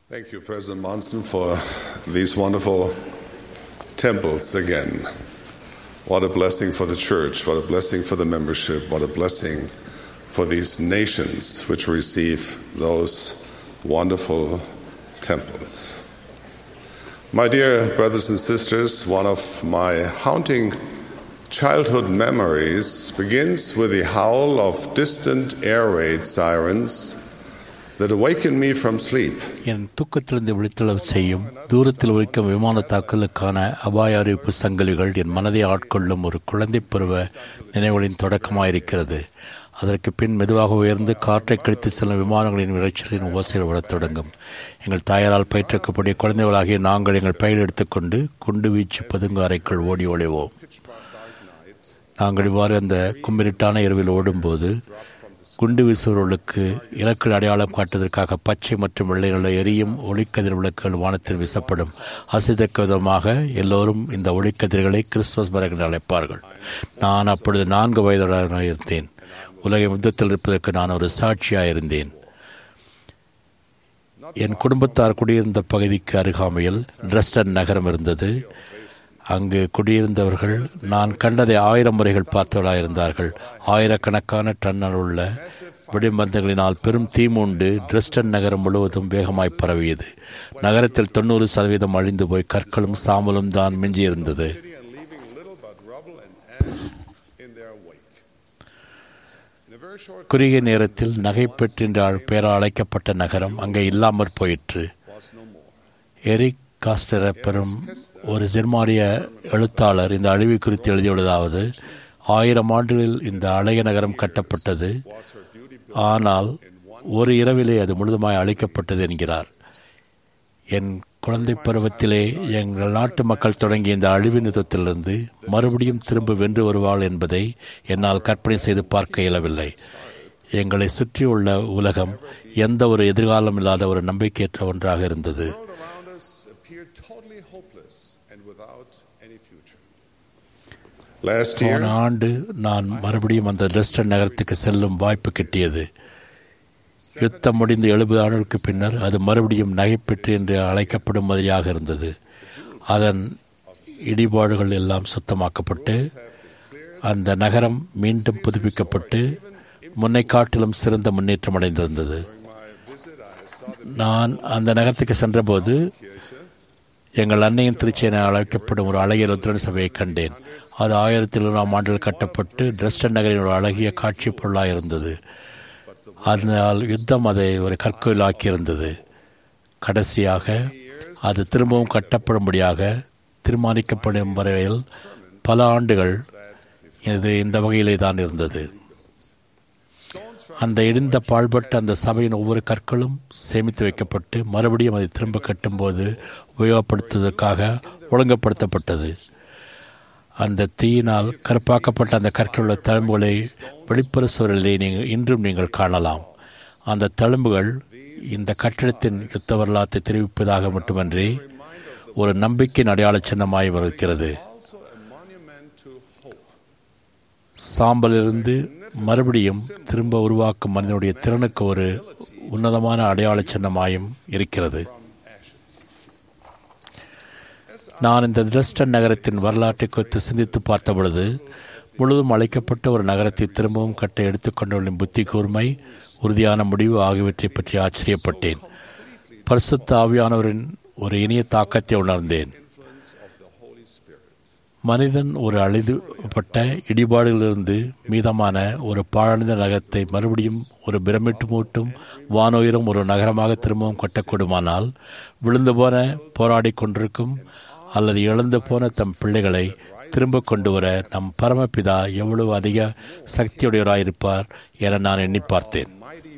Thank you, President Monson, for these wonderful temples again. What a blessing for the church, what a blessing for the membership, what a blessing for these nations which receive those wonderful temples. My dear brothers and sisters, one of my haunting childhood memories begins with the howl of distant air raid sirens that awakened me from sleep. என் தூக்கத்திலிருந்து விழித்தளவு செய்யும் தூரத்தில் ஒழிக்கும் விமான தாக்குதலுக்கான அபாய அறிவிப்பு சங்கிலிகள் என் மனதை ஆட்கொள்ளும் ஒரு குழந்தை பருவ நினைவுகளின் தொடக்கமாயிருக்கிறது அதற்கு பின் மெதுவாக உயர்ந்து காற்றை கழித்து செல்லும் விமானங்களின் இறைச்சலின் ஓசைகள் விடத் தொடங்கும் எங்கள் தாயாரால் பயிற்றுக்கப்படிய குழந்தைகளாகிய நாங்கள் எங்கள் பயிர் எடுத்துக்கொண்டு குண்டு வீச்சு பதுங்கு அறைக்குள் ஓடி ஒளிவோம் நாங்கள் இவ்வாறு அந்த கும்மிரிட்டான இரவில் ஓடும்போது குண்டு வீசுபவர்களுக்கு இலக்கு அடையாளம் காட்டுவதற்காக பச்சை மற்றும் வெள்ளை நிற எரியும் ஒளிக்கதிர் விளக்குகள் வானத்தில் வீசப்படும் அசைத்தக்க விதமாக எல்லோரும் இந்த ஒளிக்கதிர்களை கிறிஸ்துமஸ் மரங்கள் என்று அழைப்பார்கள் நான் அப்பொழுது நான்கு வயதுடனாக இருந்தேன் உலக யுத்தத்தில் இருப்பதற்கு நான் ஒரு சாட்சியாக இருந்தேன் என் குடும்பத்தார் குடியிருந்த பகுதிக்கு அருகாமையில் டிரஸ்டன் நகரம் இருந்தது அங்கு குடியிருந்தவர்கள் நான் கண்டதை ஆயிரம் முறைகள் பார்த்தவர்களாக இருந்தார்கள் ஆயிரக்கணக்கான டன்னர் உள்ள வெடிமருந்துகளினால் பெரும் தீ மூண்டு டிரஸ்டன் நகரம் முழுவதும் வேகமாய் பரவியது நகரத்தில் தொண்ணூறு சதவீதம் அழிந்து போய் கற்களும் சாம்பலும் தான் மிஞ்சியிருந்தது குறுகிய நேரத்தில் நகைப்பெற்று என்ற பெயரால் அழைக்கப்பட்ட நகரம் அங்கே இல்லாமற் போயிற்று எரிக் காஸ்டர பெறும் ஒரு ஜெர்மானிய எழுத்தாளர் இந்த அழிவு குறித்து எழுதியுள்ளதாவது ஆயிரம் ஆண்டுகளில் இந்த அழகிய நகரம் கட்டப்பட்டது ஆனால் ஒரு இரவிலே அது முழுதுமாய் அழிக்கப்பட்டது என்கிறார் என் குழந்தை பருவத்திலே எங்கள் நாட்டு மக்கள் தொடங்கிய இந்த அழிவு யுத்தத்திலிருந்து மறுபடியும் திரும்ப வென்று வருவாள் என்பதை என்னால் கற்பனை செய்து பார்க்க இயலவில்லை எங்களை சுற்றியுள்ள உலகம் எந்த ஒரு எதிர்காலம் இல்லாத ஒரு நம்பிக்கையற்ற ஒன்றாக இருந்தது போன ஆண்டு நான் மறுபடியும் அந்த லெஸ்டன் நகரத்துக்கு செல்லும் வாய்ப்பு கிட்டியது யுத்தம் முடிந்து எழுபது ஆண்டுகளுக்கு பின்னர் அது மறுபடியும் நகைப்பெற்று என்று அழைக்கப்படும் மாதிரியாக இருந்தது அதன் இடிபாடுகள் எல்லாம் சுத்தமாக்கப்பட்டு அந்த நகரம் மீண்டும் புதுப்பிக்கப்பட்டு முன்னை காட்டிலும் சிறந்த முன்னேற்றம் அடைந்திருந்தது நான் அந்த நகரத்துக்கு சென்றபோது எங்கள் அன்னையின் திருச்சி என அழைக்கப்படும் ஒரு அழகிய ருத்ரன் சபையை கண்டேன் அது ஆயிரத்தி எழுநூறாம் ஆண்டில் கட்டப்பட்டு டிரஸ்டன் நகரின் ஒரு அழகிய காட்சி பொருளாக இருந்தது அதனால் யுத்தம் அதை ஒரு கற்கோயிலாக்கியிருந்தது கடைசியாக அது திரும்பவும் கட்டப்படும்படியாக தீர்மானிக்கப்படும் வரையில் பல ஆண்டுகள் இது இந்த வகையிலே தான் இருந்தது அந்த இடிந்த பாழ்பட்ட அந்த சபையின் ஒவ்வொரு கற்களும் சேமித்து வைக்கப்பட்டு மறுபடியும் அதை திரும்ப கட்டும்போது உபயோகப்படுத்துவதற்காக ஒழுங்குபடுத்தப்பட்டது அந்த தீயினால் கருப்பாக்கப்பட்ட அந்த கற்களுள்ள தழும்புகளை வெளிப்புற சூழலை நீங்கள் இன்றும் நீங்கள் காணலாம் அந்த தழும்புகள் இந்த கட்டிடத்தின் யுத்த வரலாற்றை தெரிவிப்பதாக மட்டுமன்றி ஒரு நம்பிக்கையின் அடையாள சின்னமாய் இருக்கிறது சாம்பலிருந்து மறுபடியும் திரும்ப உருவாக்கும் மனிதனுடைய திறனுக்கு ஒரு உன்னதமான அடையாள சின்னமாயும் இருக்கிறது நான் இந்த டிரஸ்டன் நகரத்தின் வரலாற்றை குறித்து சிந்தித்து பார்த்த பொழுது முழுதும் அழைக்கப்பட்ட ஒரு நகரத்தை திரும்பவும் கட்ட எடுத்துக்கொண்டவர்களின் புத்தி கூர்மை உறுதியான முடிவு ஆகியவற்றை பற்றி ஆச்சரியப்பட்டேன் பரிசுத்த ஆவியானவரின் ஒரு இனிய தாக்கத்தை உணர்ந்தேன் மனிதன் ஒரு அழிதுபட்ட இடிபாடுகளிலிருந்து மீதமான ஒரு பாழடைந்த நகரத்தை மறுபடியும் ஒரு பிரமிட்டு மூட்டும் வானுயரும் ஒரு நகரமாக திரும்பவும் கட்டக்கூடுமானால் விழுந்து போன போராடி கொண்டிருக்கும் அல்லது இழந்து போன தம் பிள்ளைகளை திரும்ப கொண்டு வர நம் பரமபிதா எவ்வளவு அதிக சக்தியுடையவராயிருப்பார் என நான் எண்ணி பார்த்தேன்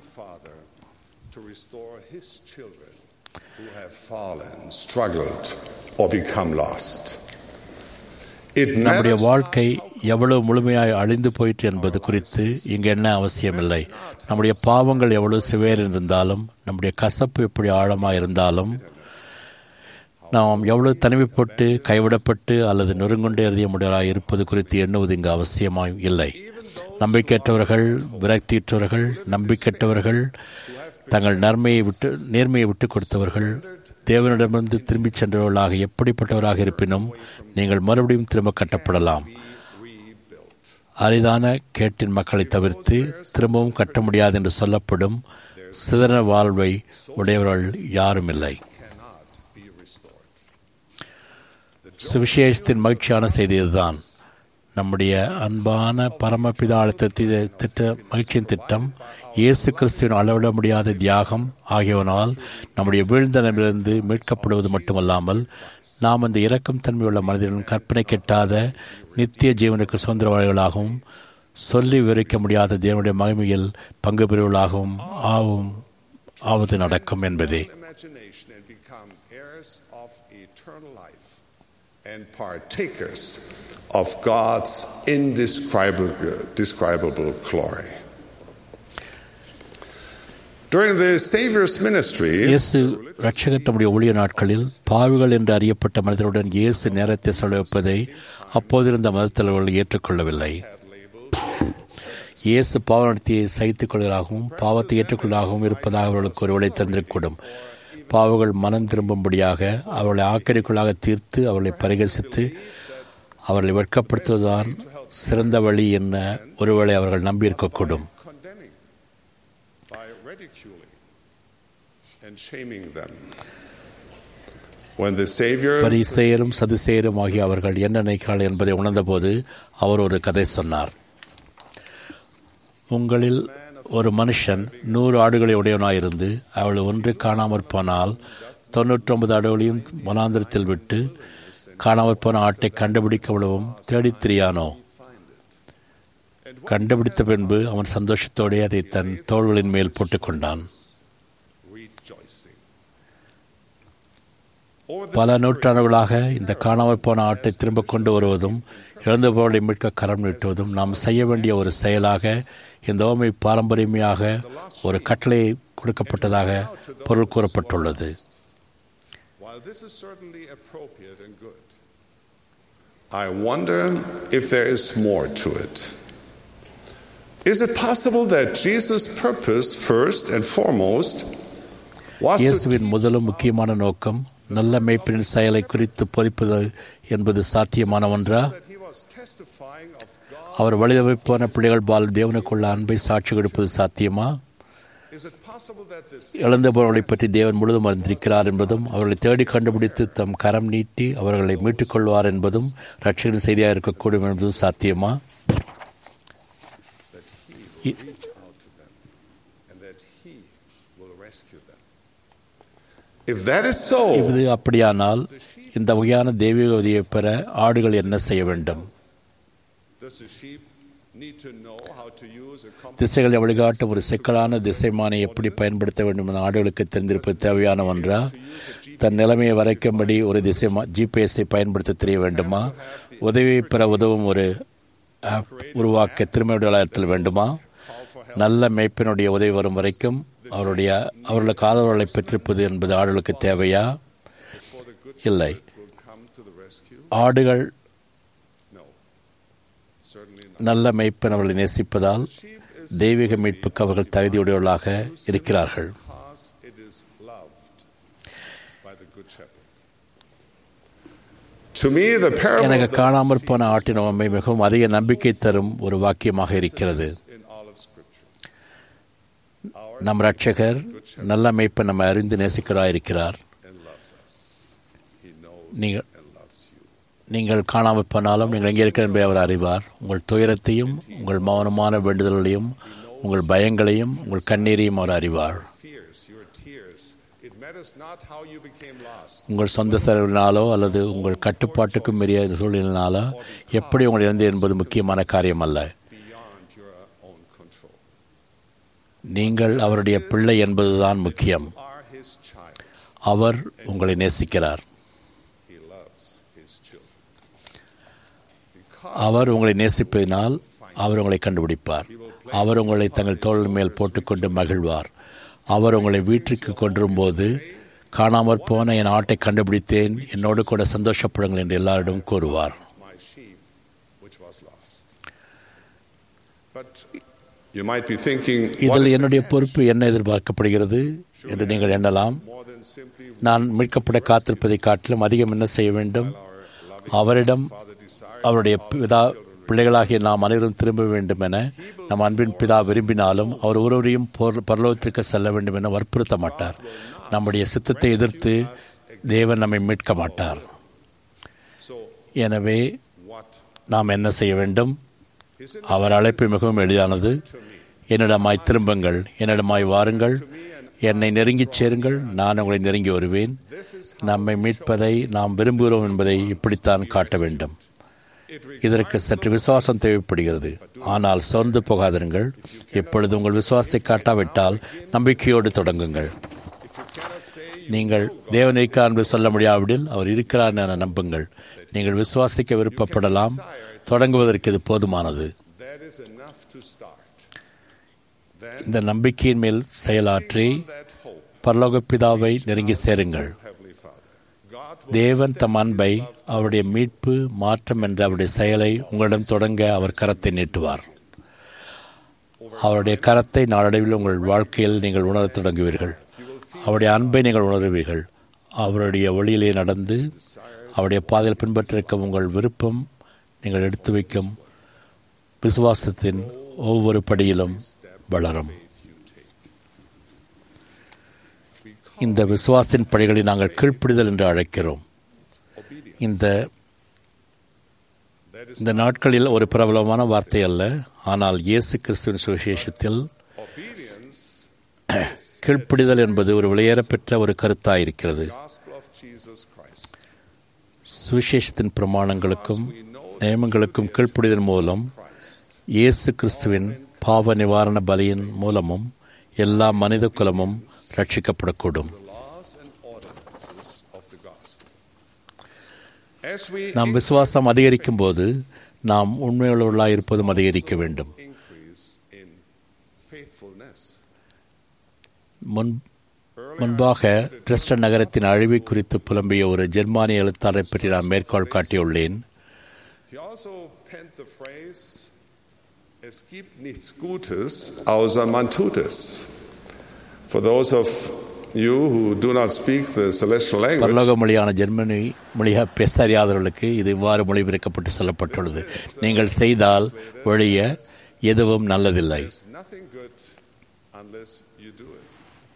நம்முடைய வாழ்க்கை எவ்வளவு முழுமையாய் அழிந்து போயிற்று என்பது குறித்து இங்கு என்ன அவசியமில்லை நம்முடைய பாவங்கள் எவ்வளவு சிவேர் இருந்தாலும் நம்முடைய கசப்பு எப்படி ஆழமாக இருந்தாலும் நாம் எவ்வளவு தனிமைப்பட்டு கைவிடப்பட்டு அல்லது நொறுங்குண்டு எறிய முடியலாக இருப்பது குறித்து எண்ணுவது இங்கு அவசியமாய் இல்லை நம்பிக்கையற்றவர்கள் விரக்தியற்றவர்கள் நம்பிக்கையற்றவர்கள் தங்கள் நன்மையை விட்டு நேர்மையை விட்டுக் கொடுத்தவர்கள் தேவனிடமிருந்து திரும்பிச் சென்றவர்களாக எப்படிப்பட்டவராக இருப்பினும் நீங்கள் மறுபடியும் திரும்ப கட்டப்படலாம் அரிதான கேட்டின் மக்களை தவிர்த்து திரும்பவும் கட்ட முடியாது என்று சொல்லப்படும் சிதற வாழ்வை உடையவர்கள் யாரும் இல்லை சுவிசேஷத்தின் மகிழ்ச்சியான செய்தி இதுதான் நம்முடைய அன்பான பரமபிதா அழுத்தத்தின் திட்ட மகிழ்ச்சியின் திட்டம் இயேசு கிறிஸ்துவின் அளவிட முடியாத தியாகம் ஆகியவனால் நம்முடைய வீழ்ந்த நிலையிலிருந்து மீட்கப்படுவது மட்டுமல்லாமல் நாம் அந்த இரக்கம் தன்மையுள்ள மனிதனும் கற்பனை கெட்டாத நித்திய ஜீவனுக்கு சுதந்திரவாளிகளாகவும் சொல்லி விவரிக்க முடியாத தேவனுடைய மகிமையில் பங்கு பெறுவர்களாகவும் ஆவும் ஆவது நடக்கும் என்பதே imagination and become heirs of eternal life and partakers of God's indescribable describable glory. During the Savior's ministry, இயேசு ரட்சகர் தம்முடைய ஊழிய நாட்களில் பாவிகள் என்று அறியப்பட்ட மனிதருடன் இயேசு நேரத்தை செலவிப்பதை அப்போதிருந்த மதத்தலைவர்கள் ஏற்றுக்கொள்ளவில்லை இயேசு பாவ நடத்தியை சகித்துக் கொள்வதாகவும் பாவத்தை ஏற்றுக்கொள்ளாகவும் இருப்பதாக அவர்களுக்கு ஒருவேளை தந்திருக்கூடும் பாவங்கள் மனம் திரும்பும்படியாக அவர்களை ஆக்கரிக்குள்ளாக தீர்த்து அவர்களை பரிகசித்து அவர்களை வெட்கப்படுத்துவதுதான் சிறந்த வழி என்ன ஒருவேளை அவர்கள் நம்பியிருக்கக்கூடும் condemning by ridiculing and shaming them. When the Savior பரிசெயரும் சதுசெயரும் ஆகிய அவர்கள் என்ன நினைக்கிறார்கள் என்பதை உணர்ந்தபோது அவர் ஒரு கதை சொன்னார் உங்களில் ஒரு மனுஷன் நூறு ஆடுகளை உடையவனாயிருந்து அவள் ஒன்று காணாமற் போனால் தொண்ணூற்றொன்பது ஆடுகளையும் வனாந்திரத்தில் விட்டு காணாமற் போன ஆட்டை கண்டுபிடிக்கவிடவும் தேடித் திரியானோ கண்டுபிடித்த பின்பு அவன் சந்தோஷத்தோடே அதை தன் தோள்களின் மேல் போட்டுக்கொண்டான் rejoicing. Over the பல நூற்றாண்டுகளாக இந்த காணாமல் போன ஆட்டை திரும்ப கொண்டு வருவதும் இழந்த பொருளை மீட்க கரம் நீட்டுவதும் நாம் செய்ய வேண்டிய ஒரு செயலாக இந்த ஓமை பாரம்பரியமாக ஒரு கட்டளை கொடுக்கப்பட்டதாக பொருள் கூறப்பட்டுள்ளது While this is certainly appropriate and good, I wonder if there is more to it. Is it possible that Jesus' purpose, first and foremost, was to இயேசுவின் முதலும் முக்கியமான நோக்கம் நல்ல மேய்ப்பின் செயலை குறித்து போதிப்பது என்பது சாத்தியமான ஒன்றா that he was testifying of God? அவர் வழிதவறி போன பிள்ளைகள் பால் தேவனுக்குள்ள அன்பை சாட்சி கொடுப்பது சாத்தியமா Is it possible that this இழந்தவர்களை பற்றி தேவன் முழுதும் அறிந்திருக்கிறார் என்பதும் அவர்களை தேடி கண்டுபிடித்து தம் கரம் நீட்டி அவர்களை மீட்டுக் கொள்வார் என்பதும் ரட்சகரின் செய்தியாக இருக்கக்கூடும் என்பதும் சாத்தியமா இ- and that he will rescue them? If that is so, இது அப்படியானால் இந்த வகையான தெய்வீக உதவியை பெற ஆடுகள் என்ன செய்ய வேண்டும் does the sheep need to know how to use a compass? திசைகளை வழிகாட்டும் ஒரு சிக்கலான திசைமானை எப்படி பயன்படுத்த வேண்டும் என ஆடுகளுக்கு தெரிந்திருப்பது தேவையான ஒன்றா தன் நிலைமையை வரைக்கும்படி ஒரு திசை ஜிபிஎஸ்ஐ பயன்படுத்த தெரிய வேண்டுமா உதவியை பெற உதவும் ஒரு ஆப் உருவாக்க திருமையுடைய வேண்டுமா நல்ல மேய்ப்பினுடைய உதவி வரும் வரைக்கும் அவருடைய அவர்களுக்கு ஆதரவுகளை பெற்றிருப்பது என்பது ஆடுகளுக்கு தேவையா இல்லை Will come to the rescue? ஆடுகள் No, certainly not. நல்ல மேய்ப்பன் அவர்களை நேசிப்பதால் தெய்வீக மீட்புக்கு அவர்கள் தகுதியுடையவர்களாக இருக்கிறார்கள் Because it is loved by the Good Shepherd. To me, the parable எனக்கு of the காணாமற் போன ஆட்டின் உண்மை மிகவும் அதிக நம்பிக்கை தரும் ஒரு வாக்கியமாக இருக்கிறது in all of Scripture. நம் ரட்சகர் நல்ல மேய்ப்பன் நம்ம அறிந்து நேசிக்கிறாயிருக்கிறார் and loves us. He knows நீங்கள் and loves you. நீங்கள் காணாமல் போனாலும் நீங்கள் எங்கே இருக்கிற என்பதை அவர் அறிவார் உங்கள் துயரத்தையும் உங்கள் மௌனமான வேண்டுதல்களையும் உங்கள் பயங்களையும் உங்கள் கண்ணீரையும் அவர் அறிவார் Fears, your tears. It matters not how you became lost. உங்கள் சொந்த செலவினாலோ அல்லது உங்கள் கட்டுப்பாட்டுக்கும் மீறிய சூழ்நிலையினாலோ எப்படி உங்கள் இழந்து என்பது முக்கியமான காரியம் அல்ல beyond your own control. நீங்கள் அவருடைய பிள்ளை என்பதுதான் முக்கியம் Are his child. அவர் உங்களை நேசிக்கிறார் He loves his children. அவர் உங்களை நேசிப்பதினால் அவர் உங்களை கண்டுபிடிப்பார் அவர் உங்களை தங்கள் தோள் மேல் போட்டுக்கொண்டு மகிழ்வார் அவர் உங்களை வீட்டிற்கு கொண்டிரும்போது காணாமற் போன என் ஆட்டை கண்டுபிடித்தேன் என்னோடு கூட சந்தோஷப்படுங்கள் என்று எல்லாரிடம் கூறுவார் My sheep which was lost. But You might be thinking, what இதில் is என்னுடைய பொறுப்பு என்ன எதிர்பார்க்கப்படுகிறது என்று நீங்கள் எண்ணலாம் more than simply நான் மீட்கப்பட காத்திருப்பதை காட்டிலும் அதிகம் என்ன செய்ய வேண்டும் அவரிடம் அவருடைய பிதா பிள்ளைகளாகிய நாம் அனைவரும் திரும்ப வேண்டும் என நம் அன்பின் பிதா விரும்பினாலும் அவர் ஒருவரையும் போர் பரலோகத்திற்கு செல்ல வேண்டும் என வற்புறுத்த மாட்டார் நம்முடைய சித்தத்தை எதிர்த்து தேவன் நம்மை மீட்க மாட்டார் so? எனவே What நாம் என்ன செய்ய வேண்டும் அவர் அழைப்பு மிகவும் எளிதானது என்னிடமாய் திரும்புங்கள் என்னிடமாய் வாருங்கள் என்னை நெருங்கிச் சேருங்கள் நான் உங்களை நெருங்கி வருவேன் நம்மை மீட்பதை நாம் விரும்புகிறோம் என்பதை இப்படித்தான் காட்ட வேண்டும் இதற்கு சற்று விசுவாசம் தேவைப்படுகிறது ஆனால் சோர்ந்து போகாதிருங்கள் எப்பொழுது உங்கள் விசுவாசத்தை காட்டாவிட்டால் நம்பிக்கையோடு தொடங்குங்கள் நீங்கள் தேவன் இருக்கிறார் என்று சொல்ல முடியாவிடில் அவர் இருக்கிறார் என நம்புங்கள் நீங்கள் விசுவாசிக்க விருப்பப்படலாம் தொடங்குவதற்கு இது போதுமானது that is enough to start. Then இந்த நம்பிக்கையின் மேல் செயலாற்றி that hope, பரலோக பிதாவை நெருங்கி சேருங்கள் Heavenly Father, God will தேவன் தம் அன்பை அவருடைய மீட்பு மாற்றம் என்ற அவருடைய செயலை உங்களிடம் தொடங்க அவர் கரத்தை நீட்டுவார் அவருடைய கரத்தை நாளடைவில் உங்கள் வாழ்க்கையில் நீங்கள் உணரத் தொடங்குவீர்கள் அவருடைய அன்பை நீங்கள் உணருவீர்கள் அவருடைய வழியிலே நடந்து அவருடைய பாதையில் பின்பற்றிருக்கும் உங்கள் விருப்பம் நீங்கள் எடுத்து வைக்கும் விசுவாசத்தின் ஒவ்வொரு படியிலும் வளரும் இந்த விசுவாசத்தின் படிகளை நாங்கள் கீழ்ப்பிடிதல் என்று அழைக்கிறோம் இந்த இந்த நாட்களில் ஒரு பிரபலமான வார்த்தை அல்ல ஆனால் இயேசு கிறிஸ்துவின் சுவிசேஷத்தில் obedience, கீழ்ப்பிடிதல் என்பது ஒரு வெளியேறப்பெற்ற ஒரு கருத்தாயிருக்கிறது gospel of Jesus Christ. சுவிசேஷத்தின் பிரமாணங்களுக்கும் நியமங்களுக்கும் கீழ்ப்பிடிதல் மூலம் இயேசு கிறிஸ்துவின் பாவ நிவாரண பலியின் மூலமும் எல்லா மனித குலமும் ரட்சிக்கப்படக்கூடும் Laws and ordinances of the gospel. As we நாம் விசுவாசம் அதிகரிக்கும் போது நாம் உண்மையுள்ளவர்களாக இருப்பதும் அதிகரிக்க வேண்டும் increase in faithfulness, முன் முன்பாக டிரெஸ்டன் நகரத்தின் அழிவை குறித்து புலம்பிய ஒரு ஜெர்மானிய எழுத்தாளரை பற்றி நான் மேற்கோள் காட்டியுள்ளேன் he also penned the phrase, Es gibt nichts Gutes außer man tut es. For those of you who do not speak the celestial language, பரலோக மொழியான ஜெர்மனி மொழியாக பேச அறியாதவர்களுக்கு இது இவ்வாறு மொழிபெயர்க்கப்பட்டு சொல்லப்பட்டுள்ளது நீங்கள் செய்தால் ஒழிய எதுவும் நல்லதில்லை there's nothing good unless you do it.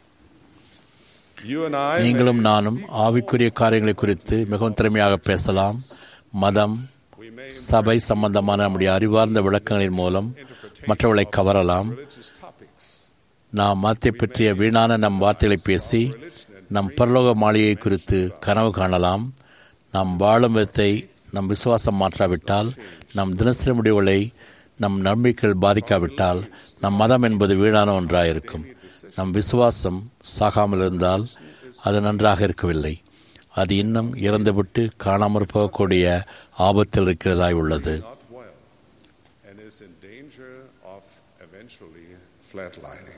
You and I may நீங்களும் நானும் ஆவிக்குரிய காரியங்களை குறித்து மிகவும் திறமையாக பேசலாம் மதம் சபை சம்பந்தமான நம்முடைய அறிவார்ந்த விளக்கங்களின் மூலம் மற்றவர்களை கவரலாம் religious topics. நாம் மதத்தை பற்றிய வீணான நம் வார்த்தைகளை பேசி நம் பரலோக மாளிகை குறித்து கனவு காணலாம் நாம் வாழும் விதத்தை நம் விசுவாசம் மாற்றாவிட்டால் நம் தினசரி முடிவுகளை நம் நம்பிக்கைகள் பாதிக்காவிட்டால் நம் மதம் என்பது வீணான ஒன்றாயிருக்கும் நம் விசுவாசம் சாகாமல் இருந்தால் அது நன்றாக இருக்கவில்லை அது இன்னும் இறந்துவிட்டு காணாமற் போகக்கூடிய ஆபத்தில் இருக்கிறதாய் உள்ளது not well and is in danger of eventually flatlining.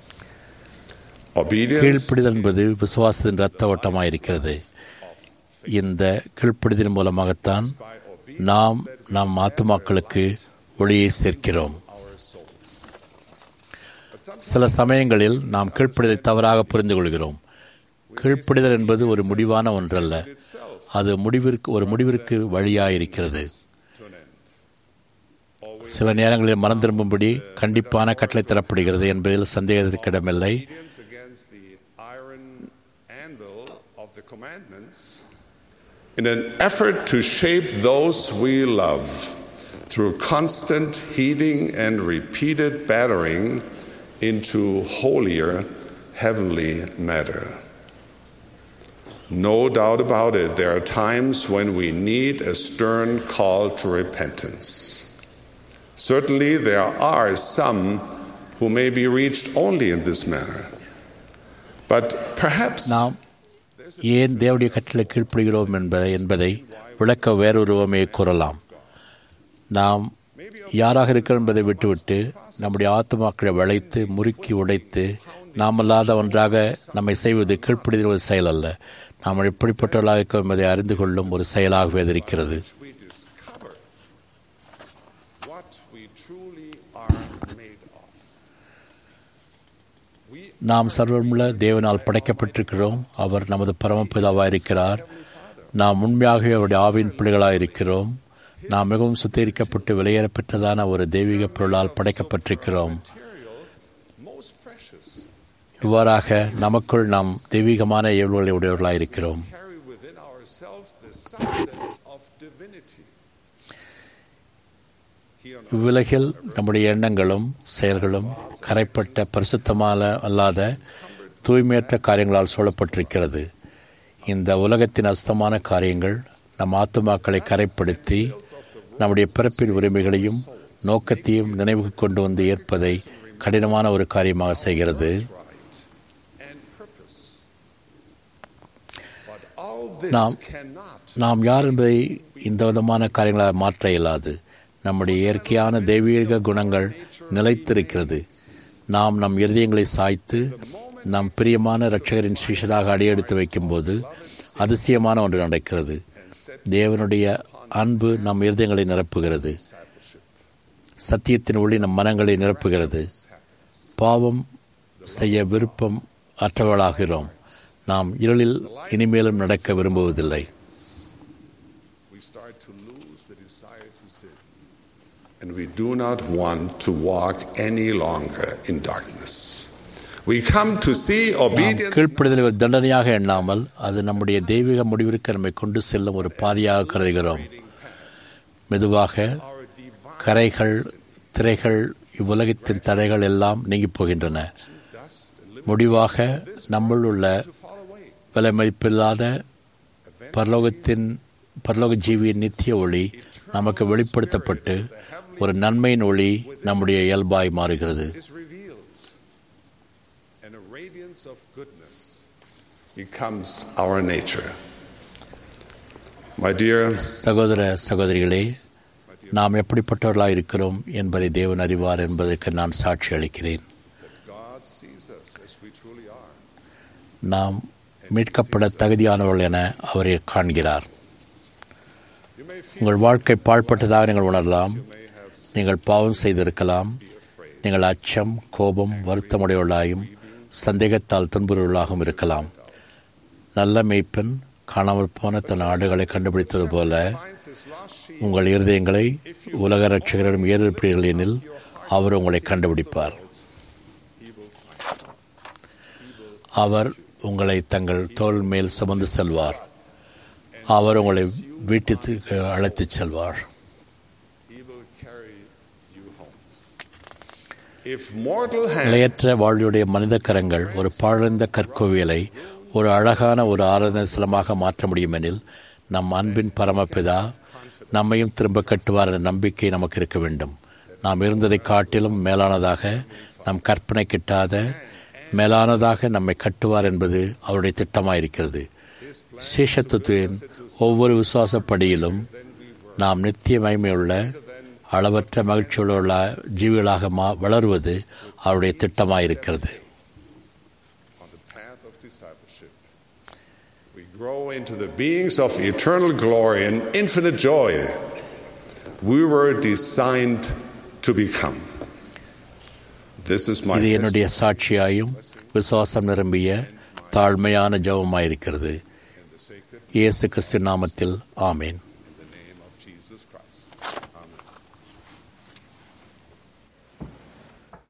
Obedience கீழ்ப்பிடிதல் என்பது விசுவாசத்தின் இரத்த ஓட்டமாயிருக்கிறது இந்த கீழ்ப்பிடிதல் மூலமாகத்தான் நாம் நம் ஆத்துமாக்களுக்கு ஒளியை சேர்க்கிறோம் சில சமயங்களில் நாம் கீழ்ப்பிடிதை தவறாக புரிந்து கொள்கிறோம் கீழ்ப்பிடிதல் என்பது ஒரு முடிவான ஒன்றல்ல அது முடிவிற்கு ஒரு முடிவிற்கு வழியாயிருக்கிறது சில நேரங்களில் மனம் திரும்பும்படி கண்டிப்பான கட்டளை தரப்படுகிறது என்பதில் சந்தேகத்திற்கிடமில்லை obedience against the iron anvil of the commandments in an effort to shape those we love through constant heeding and repeated battering into holier heavenly matter. No doubt about it, there are times when we need a stern call to repentance. Certainly, there are some who may be reached only in this manner. But perhaps நாம் ஏன் தேவடைய கட்டளை கீழ்ப்படுகிறோம் என்பதை என்பதை விளக்க வேறொருவமே கூறலாம் நாம் யாராக இருக்கிறோம் என்பதை விட்டுவிட்டு நம்முடைய ஆத்துமாக்களை வளைத்து முறுக்கி உடைத்து நாமல்லாத ஒன்றாக நம்மை செய்வது கீழ்ப்படுகிற ஒரு செயல் அல்ல நாம் எப்படிப்பட்டவர்களாக இருக்கிறோம் என்பதை அறிந்து கொள்ளும் ஒரு செயலாகவே அது இருக்கிறது we discover what we truly are made of. நாம் சர்வமுள்ள தேவனால் படைக்கப்பட்டிருக்கிறோம் அவர் நமது பரமபிதாவாக இருக்கிறார் நாம் உண்மையாகவே அவருடைய ஆவின் பிள்ளைகளாக இருக்கிறோம் நாம் மிகவும் சுத்திகரிக்கப்பட்டு வெளியேறப்பட்டதான ஒரு தெய்வீக பொருளால் படைக்கப்பட்டிருக்கிறோம் most precious, இவ்வாறாக நமக்குள் நாம் தெய்வீகமான இயல்புகளை உடையவர்களாக இருக்கிறோம் carry within ourselves the substance of divinity. He on இவ்வுலகில் நம்முடைய எண்ணங்களும் செயல்களும் கரைப்பட்ட பரிசுத்தமான அல்லாத தூய்மையற்ற காரியங்களால் சூழப்பட்டிருக்கிறது இந்த உலகத்தின் அஸ்தமான காரியங்கள் நம் ஆத்துமாக்களை கரைப்படுத்தி நம்முடைய பிறப்பின் உரிமைகளையும் நோக்கத்தையும் நினைவுக்கு கொண்டு வந்து ஏற்பதை கடினமான ஒரு காரியமாக செய்கிறது and purpose. But all this Now- cannot நாம் யார் என்பதை இந்த விதமான காரியங்களாக மாற்ற இயலாது நம்முடைய இயற்கையான தெய்வீக குணங்கள் நிலைத்திருக்கிறது நாம் நம் இருதயங்களை சாய்த்து நம் பிரியமான இரட்சகரின் சீஷராக அடியெடுத்து வைக்கும்போது அதிசயமான ஒன்று நடக்கிறது தேவனுடைய அன்பு நம் இருதயங்களை நிரப்புகிறது சத்தியத்தின் ஒளி நம் மனங்களை நிரப்புகிறது பாவம் செய்ய விருப்பம் அற்றவர்களாகிறோம் நாம் இருளில் இனிமேலும் நடக்க விரும்புவதில்லை we start to lose the desire to sin. And we do not want to walk any longer in darkness. We come to see நாம் obedience கீழ்ப்படுதலை ஒரு தண்டனையாக எண்ணாமல் அது நம்முடைய தெய்வீக முடிவிற்கு நம்மை கொண்டு செல்லும் ஒரு பாதையாக கருதுகிறோம் மெதுவாக கரைகள் திரைகள் இவ்வுலகத்தின் தடைகள் எல்லாம் நீங்கிப் போகின்றன முடிவாக நம்முள் உள்ள விலை மதிப்பில்லாத பரலோகத்தின் பரலோக ஜீவியின் நித்திய ஒளி நமக்கு வெளிப்படுத்தப்பட்டு ஒரு நன்மையின் ஒளி நம்முடைய இயல்பாய் மாறுகிறது is revealed. And a radiance of goodness becomes our nature. My dear, சகோதர சகோதரிகளே நாம் எப்படிப்பட்டவர்களாக இருக்கிறோம் என்பதை தேவன் அறிவார் என்பதற்கு நான் சாட்சி அளிக்கிறேன் God sees us as we truly are. நாம் மீட்கப்பட தகுதியானவர்கள் என அவரை காண்கிறார் You may feel உங்கள் வாழ்க்கை பாழ்பட்டதாக நீங்கள் உணரலாம் நீங்கள் பாவம் செய்திருக்கலாம் நீங்கள் அச்சம் கோபம் வருத்தமுடையவர்களாயும் சந்தேகத்தால் துன்புறுவர்களாகவும் இருக்கலாம் நல்ல மெய்ப்பெண் காணாமல் போன தன் ஆடுகளை கண்டுபிடித்தது போல finds his lost sheep. உங்கள் இருதயங்களை உலக ரட்சகரிடம் ஏறிருப்பீர்கள் எனில் அவர் உங்களை கண்டுபிடிப்பார் அவர் உங்களை தங்கள் தோள் மேல் சுமந்து செல்வார் அவர் உங்களை வீட்டுக்கு அழைத்துச் செல்வார் He will carry you home. If mortal hands நிலையற்ற வாழ்வுடைய மனித கரங்கள் ஒரு பாழந்த கற்கோவியலை ஒரு அழகான ஒரு ஆராதனை ஸ்தலமாக மாற்ற முடியுமெனில் நம் அன்பின் பரமபிதா நம்மையும் திரும்ப கட்டுவார் என்ற நம்பிக்கை நமக்கு இருக்க வேண்டும் நாம் இருந்ததை காட்டிலும் மேலானதாக நம் கற்பனை கிட்டாத மேலானதாக நம்மை கட்டுவார் என்பது அவருடைய திட்டமாயிருக்கிறது சீஷத்துவத்தின் ஒவ்வொரு விசுவாசப்படியிலும் நாம் நித்திய மகிமையுள்ள அளவற்ற மகிழ்ச்சியுள்ள ஜீவிகளாக மா வளருவது அவருடைய திட்டமாயிருக்கிறது on the path of discipleship, we grow into the beings of eternal glory and infinite joy we were designed to become. This is my இது testimony. என்னுடைய சாட்சியாயும் விசுவாசம் நிரம்பிய தாழ்மையான ஜெபமாயிருக்கிறது இயேசு கிறிஸ்து நாமத்தில் ஆமேன்